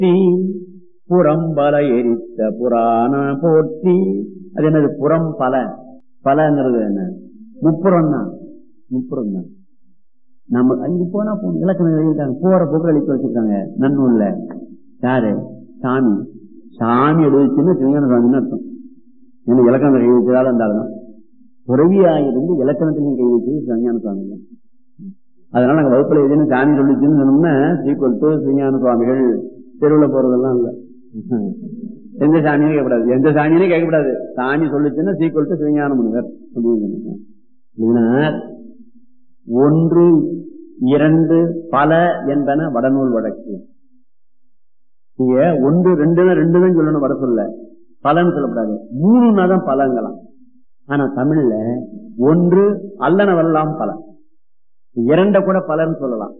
போற்றி புறம்பல எரித்த புராண போற்றி அது என்னது புறம் பல பலங்கிறது என்ன முப்புறம் தான் முப்புறம் தான் நம்ம அங்க போனா போகணும் இலக்கணம் எழுதிட்டாங்க போற போக்கு எழுதி வச்சிருக்காங்க நன்னூல்ல யாரு சாமி சாமி எழுதிச்சுன்னு சிவஞான சாமின்னு அர்த்தம் ஏன்னா இலக்கணம் கை வச்சதால இருந்தாலும் துறவியாயிருந்து இலக்கணத்திலையும் கை வச்சது சிவஞான சுவாமி தான் அதனால நாங்க வகுப்புல எதுன்னு சாமி சொல்லிச்சுன்னு சொன்னோம்னா சீக்குவல் டு சிவஞான சுவாமிகள் தெருவில் போறதெல்லாம் இல்ல எந்த சாமியும் கேட்கக்கூடாது எந்த சாமியினே கேட்கக்கூடாது சாமி சொல்லிச்சுன்னா சீக்குவல் டு சிவஞான முனிவர் அப்படின்னு ஒன்று இரண்டு பல என்பன வடநூல் வழக்கு இங்க ஒன்று ரெண்டுன்னு ரெண்டு தான் சொல்லணும் வட சொல்ல பலன்னு சொல்லக்கூடாது மூணுன்னா தான் பலங்கலாம் ஆனா தமிழ்ல ஒன்று அல்லனவெல்லாம் பல இரண்ட கூட பலன்னு சொல்லலாம்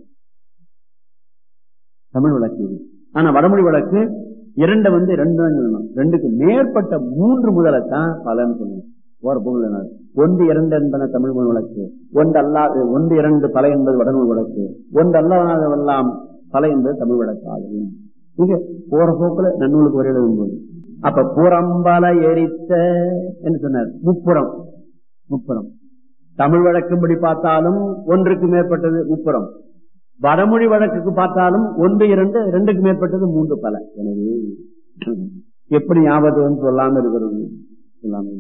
தமிழ் வழக்கு இது ஆனா வடமொழி வழக்கு இரண்ட வந்து ரெண்டு தான் சொல்லணும் ரெண்டுக்கு மேற்பட்ட மூன்று முதலத்தான் பலன்னு சொல்லணும் ஓர பொருள் ஒன்று இரண்டு என்பன தமிழ் மொழி வழக்கு ஒன்று அல்லாது ஒன்று இரண்டு பல என்பது வடநூல் வழக்கு ஒன்று அல்லாதவெல்லாம் பல என்பது தமிழ் வழக்கு ஆகும் இங்க போற போக்குல நன்னூலுக்கு ஒரு எழுதும் போது அப்ப புறம்பல எரித்த என்று சொன்னார் முப்புறம் முப்புறம் தமிழ் வழக்கும்படி பார்த்தாலும் ஒன்றுக்கு மேற்பட்டது முப்புறம் வடமொழி வழக்குக்கு பார்த்தாலும் ஒன்று இரண்டு ரெண்டுக்கு மேற்பட்டது மூன்று பல எனவே எப்படி ஞாபகம் சொல்லாம இருக்கிறது சொல்லாம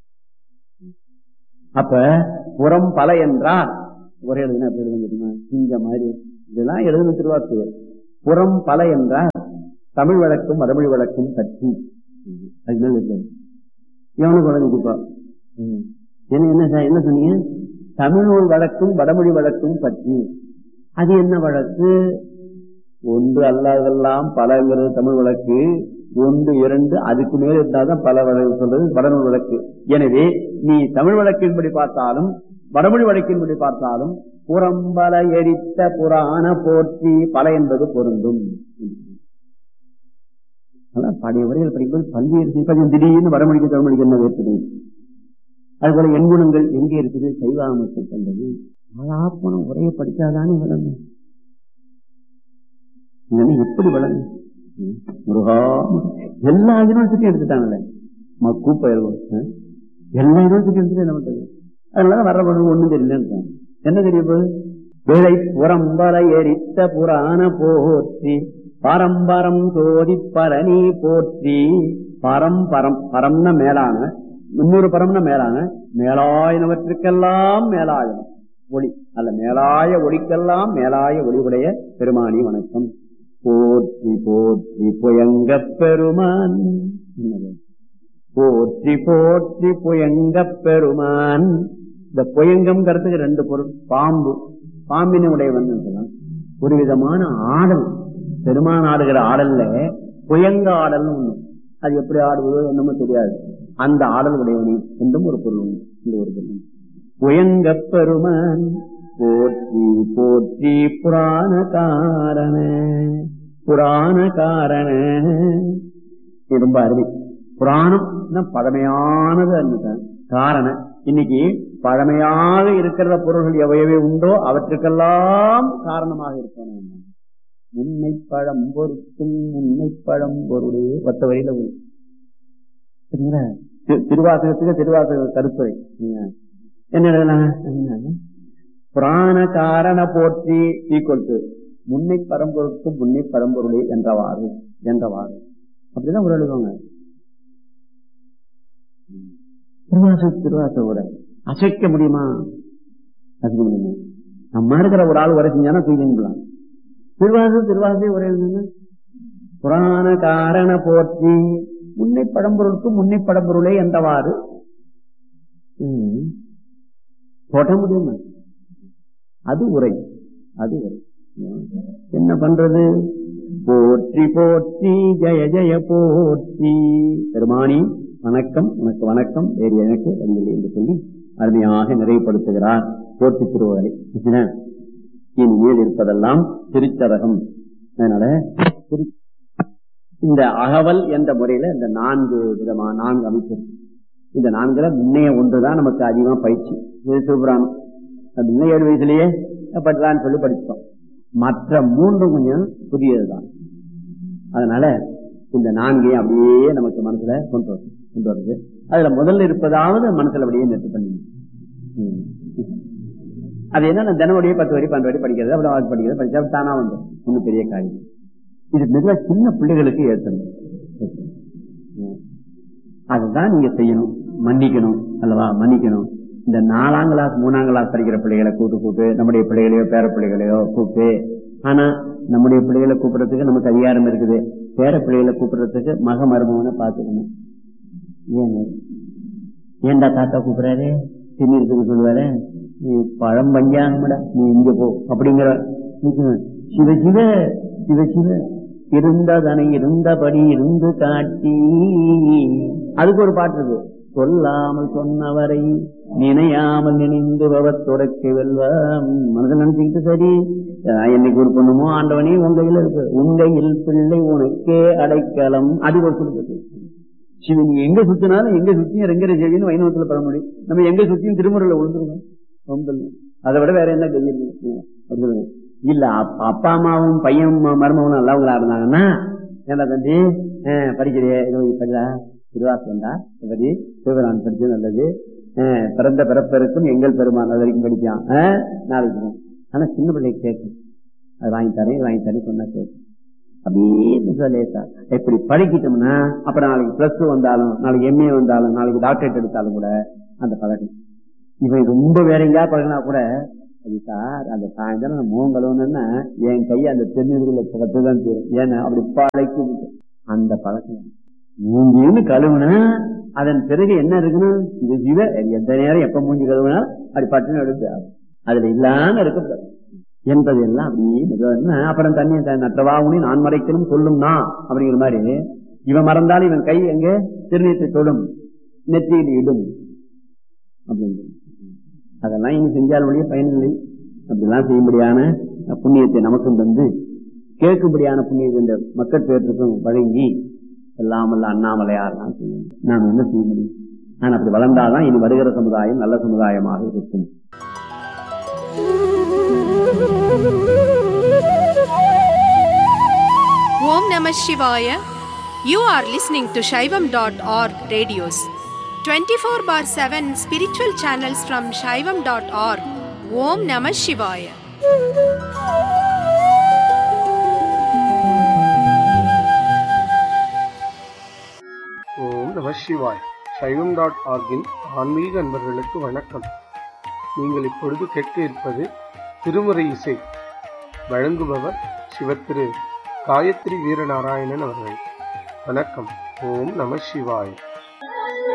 அப்ப புறம் பல என்றார் ஒரே எழுதுனா எப்படி எழுதுங்க தெரியுமா இந்த மாதிரி இதெல்லாம் எழுதுன திருவாக்கு புறம் பல என்றார் தமிழ் வழக்கும் வடமொழி வழக்கும் பற்றி அதுதான் இருக்கிறது எவனுக்கு வழங்குப்பா என்ன என்ன என்ன சொன்னீங்க தமிழ் வழக்கும் வடமொழி வழக்கும் பற்றி அது என்ன வழக்கு ஒன்று அல்லாதெல்லாம் பலங்கிறது தமிழ் வழக்கு ஒன்று இரண்டு அதுக்கு மேல இருந்தாதான் பல வழக்கு சொல்றது வடநூல் வழக்கு எனவே நீ தமிழ் வழக்கின்படி பார்த்தாலும் வடமொழி வழக்கின்படி பார்த்தாலும் புறம்பல எரித்த புராண போற்றி பல என்பது பொருந்தும் அதான் பழைய உரைகள் படிக்கும்போது பல்வேறு திடீர்னு வடமொழிக்கு தமிழ்மொழிக்கு என்ன வேற்றுமை அதுபோல எண்குணங்கள் எங்கே இருக்குது சைவாமத்தை கண்டது ஆளாப்பணம் உரையை படிச்சாதானே விளங்கும் எப்படி விளங்கும் முருகா எல்லா யூனிவர்சிட்டியும் எடுத்துட்டாங்கல்ல கூப்பயிரும் எல்லா யூனிவர்சிட்டியும் எடுத்துட்டு என்ன பண்றது அதனால வர்ற ஒண்ணும் தெரியல என்ன தெரிய போகுது விளை புறம்பர எரித்த புராண போற்றி பரம்பரம் சோதி பரணி போற்றி பரம்பரம் பரம்னா மேலான இன்னொரு பரம்னா மேலான மேலாயினவற்றுக்கெல்லாம் மேலாயினம் ஒளி அல்ல மேலாய ஒளிக்கெல்லாம் மேலாய ஒளிவுடைய பெருமானி வணக்கம் போற்றி போற்றி புயங்க பெருமான் போற்றி போற்றி புயங்க பெருமான் இந்த புயங்கம்ங்கிறதுக்கு ரெண்டு பொருள் பாம்பு பாம்பினுடைய வந்து ஒரு விதமான ஆடல் பெருமான் ஆடுகிற ஆடல்ல புயங்க ஆடல்னு ஒண்ணு அது எப்படி ஆடுவதோ என்னமோ தெரியாது அந்த ஆடல் உடையவனே என்றும் ஒரு பொருள் உண்டு இந்த ஒரு பொருள் புயங்க பெருமான் போற்றி போற்றி புராண காரண புராண காரண ரொம்ப அருமை புராணம் பழமையானது அந்த காரணம் இன்னைக்கு பழமையாக இருக்கிற பொருள்கள் எவையவை உண்டோ அவற்றுக்கெல்லாம் காரணமாக இருக்கணும் முன்னை பழம் பொருத்தும் முன்னை பழம் பொருளே ஒத்த வரையில திருவாசகத்துக்கு திருவாசக கருத்துரை என்ன புராண காரண போற்றி ஈக்குவல் முன்னை பரம்பொருளுக்கு முன்னை பரம்பொருளே என்றவாறு என்றவாறு அப்படிதான் ஒரு எழுதுவாங்க திருவாச திருவாச உரை அசைக்க முடியுமா அசைக்க முடியுமா நம்ம இருக்கிற ஒரு ஆள் உரை செஞ்சானா தூக்கிக்கலாம் திருவாசு திருவாசை உரை புராண காரண போற்றி முன்னை பழம்பொருளுக்கு முன்னை படம்பொருளே என்றவாறு போட்ட முடியுமா அது உரை அது உரை என்ன பண்றது போற்றி போற்றி ஜெய ஜெய போற்றி பெருமானி வணக்கம் உனக்கு வணக்கம் வேறு எனக்கு அறிவில்லை என்று சொல்லி அருமையாக நிறைவுபடுத்துகிறார் போற்றி திருவரை இனிமேல் இருப்பதெல்லாம் திருச்சதகம் அதனால இந்த அகவல் என்ற முறையில இந்த நான்கு விதமான நான்கு அமைப்பு இந்த நான்குல முன்னைய ஒன்றுதான் நமக்கு அதிகமா பயிற்சி இது சிவபுராணம் அப்படின்னா ஏழு வயசுலயே படிக்கலான்னு சொல்லி படிச்சோம் மற்ற மூன்று கொஞ்சம் புதியதுதான் அதனால இந்த நான்கையும் அப்படியே நமக்கு மனசுல கொண்டு வரும் கொண்டு வருது அதுல முதல்ல இருப்பதாவது மனசுல அப்படியே நெட்டு பண்ணி ம். அது என்ன தினமுடியே பத்து வரி பன்னெண்டு வரி படிக்கிறது அப்புறம் அது படிக்கிறது படிச்சா தானா வந்துடும் ஒன்றும் பெரிய காரியம் இது மிக சின்ன பிள்ளைகளுக்கு ஏற்றணும் ம். அதுதான் நீங்க செய்யணும் மன்னிக்கணும் அல்லவா மன்னிக்கணும் இந்த நாலாம் கிளாஸ் மூணாம் கிளாஸ் படிக்கிற பிள்ளைகளை கூட்டு கூட்டு நம்முடைய பிள்ளைகளையோ பேர பிள்ளைகளையோ கூப்பிட்டு ஆனா நம்முடைய பிள்ளைகளை கூப்பிடுறதுக்கு நமக்கு அதிகாரம் இருக்குது பேர பிள்ளைகளை கூப்பிடுறதுக்கு மக மருமகனை பார்த்துக்கணும் ஏங்க ஏன்டா தாத்தா கூப்பிடுறாரு திண்ணிருக்கு சொல்லுவாரு நீ பழம் பஞ்சாங்கடா நீ இங்க போ அப்படிங்கிற சிவ சிவ சிவ சிவ இருந்ததனை இருந்தபடி இருந்து காட்டி அதுக்கு ஒரு பாட்டு இருக்கு சொல்லாமல் சொன்னவரை நினையாமல் நினைந்து பவத்துறக்கு வெல்வம் மனதில் நினைச்சுக்கிட்டு சரி நான் என்னைக்கு ஒரு பொண்ணுமோ ஆண்டவனே உங்க கையில இருக்கு உங்கையில் பிள்ளை உனக்கே அடைக்கலம் அது ஒரு கொடுக்குது சிவன் நீ எங்க சுத்தினாலும் எங்க சுத்தியும் ரெங்கரை செவின்னு வைணவத்துல பெற முடியும் நம்ம எங்க சுத்தியும் திருமுறையில விழுந்துருவோம் ரொம்ப அதை விட வேற என்ன கதி இருக்கு? அப்படி சொல்லுங்க. இல்ல அப்ப- அப்பா அம்மாவும் பையன் ம- மருமகனும் நல்லவங்களா இருந்தாங்கன்னா ஏன்டா தம்பி ஆஹ், படிக்கிறியே இதோ படிடா திருவாசந்தா படி சிவரான் படிச்சது நல்லது ஆஹ், பிறந்த பிறப்பெருக்கும் எங்கள் பெருமான் அது வரைக்கும் படிப்பான் ஆஹ், நாளைக்கு போகும். ஆனா சின்ன பிள்ளைக்கு கேட்கும் அது வாங்கி தரேன் இது வாங்கி தரேன் சொன்னா கேட்கும் அப்படியே மெதுவா லேசா இப்படி படிக்கிட்டோம்னா அப்புறம் நாளைக்கு பிளஸ் டூ வந்தாலும் நாளைக்கு எம்ஏ வந்தாலும் நாளைக்கு டாக்டரேட் எடுத்தாலும் கூட அந்த பழக்கம் இவன் ரொம்ப வேற எங்கேயா பழகினா கூட அது சார் அந்த சாயந்தரம் நான் முகம் கழுவணும்னா என் கையை அந்த தென்னூர்ல பக்கத்து தான் தீரும் ஏன்னா அப்படி பழக்கி அந்த பழக்கம் மூஞ்சின்னு கழுவுனா அதன் பிறகு என்ன இருக்குன்னா இந்த ஜீவ எந்த நேரம் எப்ப மூஞ்சி கழுவுனா அப்படி பட்டுன்னு எடுத்து அதுல இல்லாம இருக்கக்கூடாது என்பது எல்லாம் அப்படியே மெதுவா இருந்தா, அப்புறம் தண்ணி நற்றவாவுனி நான் மறைக்கணும் சொல்லும்னா அப்படிங்கிற மாதிரி இவன் மறந்தாலும் இவன் கை எங்க திருநீட்டை தொடும் நெற்றியில் இடும் அப்படின்னு அதெல்லாம் இனி செஞ்சால் வழியே பயனில்லை அப்படிலாம் செய்யும்படியான புண்ணியத்தை நமக்கும் தந்து கேட்கும்படியான புண்ணியத்தை இந்த மக்கள் பேருக்கும் வழங்கி எல்லாமல்ல அண்ணாமலையார் தான் செய்யணும் நாம் என்ன செய்ய முடியும் நான் அப்படி வளர்ந்தாதான் இனி வருகிற சமுதாயம் நல்ல சமுதாயமாக இருக்கும் Om Namah Shivaya. You are listening to Shaivam.org radios. 24 bar 7 spiritual channels from Shaivam.org. Om Namah Shivaya. ஓம் நம சிவாய் சைவம் டாட் ஆர்கின் ஆன்மீக அன்பர்களுக்கு வணக்கம் நீங்கள் இப்பொழுது கேட்க இருப்பது திருமுறை இசை வழங்குபவர் சிவத்திரு காயத்ரி வீரநாராயணன் அவர்கள் வணக்கம் ஓம் நம சிவாய்